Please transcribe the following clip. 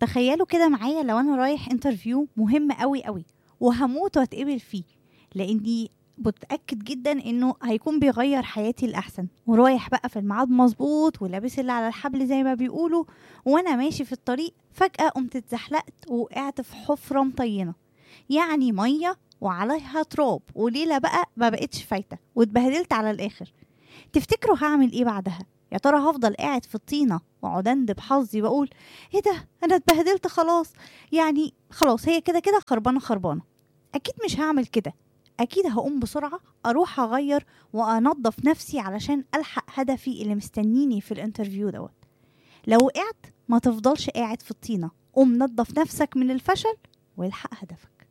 تخيلوا كده معايا لو انا رايح انترفيو مهم قوي قوي وهموت واتقبل فيه لاني متأكد جدا انه هيكون بيغير حياتي الاحسن ورايح بقى في الميعاد مظبوط ولابس اللي على الحبل زي ما بيقولوا وانا ماشي في الطريق فجأة قمت اتزحلقت ووقعت في حفرة مطينة يعني مية وعليها تراب وليلة بقى ما بقتش فايتة واتبهدلت على الاخر تفتكروا هعمل ايه بعدها يا ترى هفضل قاعد في الطينة واقعد اندب حظي واقول ايه ده انا اتبهدلت خلاص يعني خلاص هي كده كده خربانة خربانة اكيد مش هعمل كده اكيد هقوم بسرعة اروح اغير وانضف نفسي علشان الحق هدفي اللي مستنيني في الانترفيو دوت لو وقعت ما تفضلش قاعد في الطينة قوم نضف نفسك من الفشل والحق هدفك